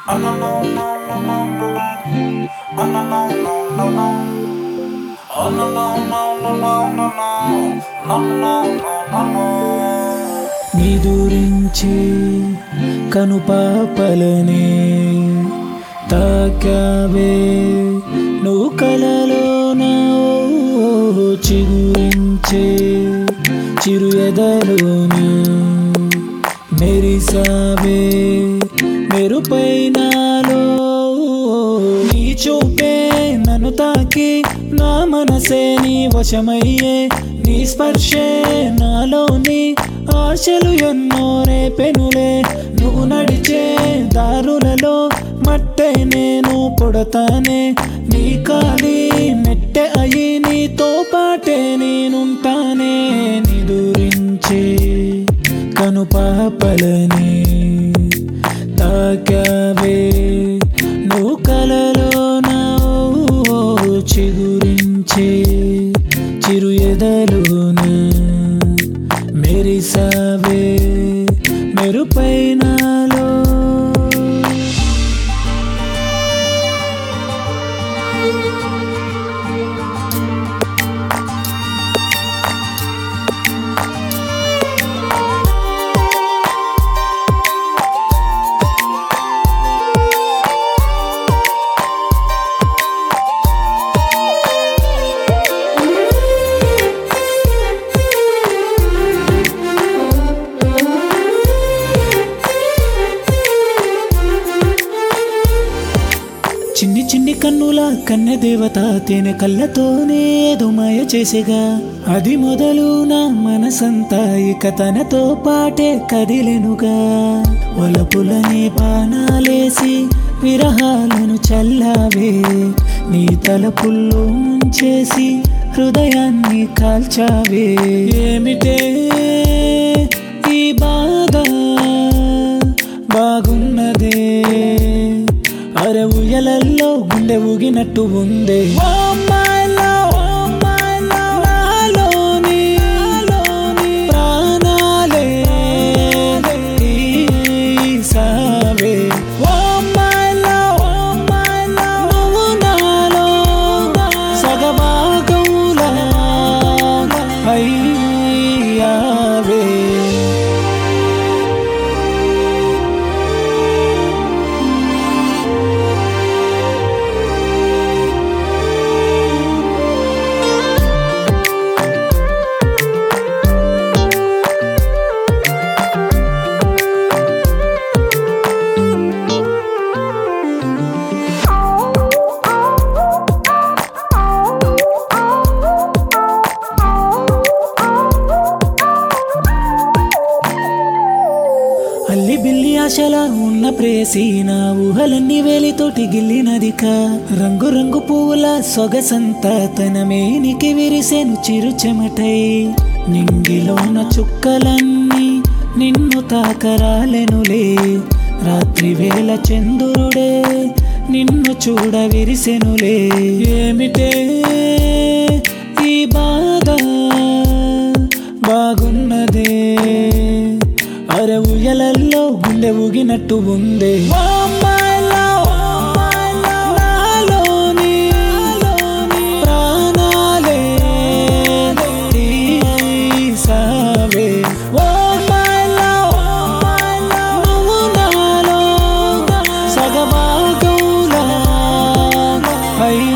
నిదురించి కనుపాపలనే తాకావే నువ్వు కలలోన ఓ చిగురించే చిరు ఎదలోన మెరిసావే మెరుపైనాలో నీ చూపే నన్ను తాకి నా మనసే నీ వశమయ్యే నీ స్పర్శే నాలోని ఆశలు ఎన్నో రేపెనులే నువ్వు నడిచే దారులలో మట్టే నేను పొడతానే నీ కాలి మెట్టె అయి నీతో పాటే నేనుంటానే నిదురించే కనుపాపలని తాకావే నువ్వు కలలోన ఓ చిగురించే చిరు ఎదలోన మెరిసావే మెరుపైనాలో చిన్ని చిన్ని కన్నుల కన్నె దేవత తేనె కళ్ళతోనే ఏదో మాయ చేసేగా అది మొదలు నా మనసంతా ఇక తనతో పాటే కదిలెనుగా ఒలపులనే బాణాలేసి విరహాలను చల్లావే నీ తలపుల్లో ముంచేసి హృదయాన్ని కాల్చావే ఏమిటే ఈ బాధ బాగున్నదే అరే ఉయ్యలల్లో గుండె ఊగినట్టు ఉందే ఓ my love, oh my love, నాలోని ప్రాణాలే తీసావే. ఓ my love, oh my love, నువ్వు నాలో సగభాగంలా అయ్యావే అల్లి బిల్లి ఆశల ఉన్న ప్రేసి నా ఊహలన్నీ వేలితోటి గిల్లినదిక రంగు రంగు పువ్వుల సొగసంతా తన మేనికి విరిసెను చిరు చెమటై నింగిలోన చుక్కలన్నీ నిన్ను తాకరాలెనులే రాత్రి వేళ చంద్రుడే నిన్ను చూడ విరిసెనులే ఏమిటే ఈ బాధ బాగున్నదే అరే ఉయ్యలల్లో గుండె ఊగినట్టు ఉందే ఓ my love, oh my love, నాలోని ప్రాణాలే తీసావే. ఓ my love, oh my love, నువ్వు నాలో సగభాగంలా అయ్యావే.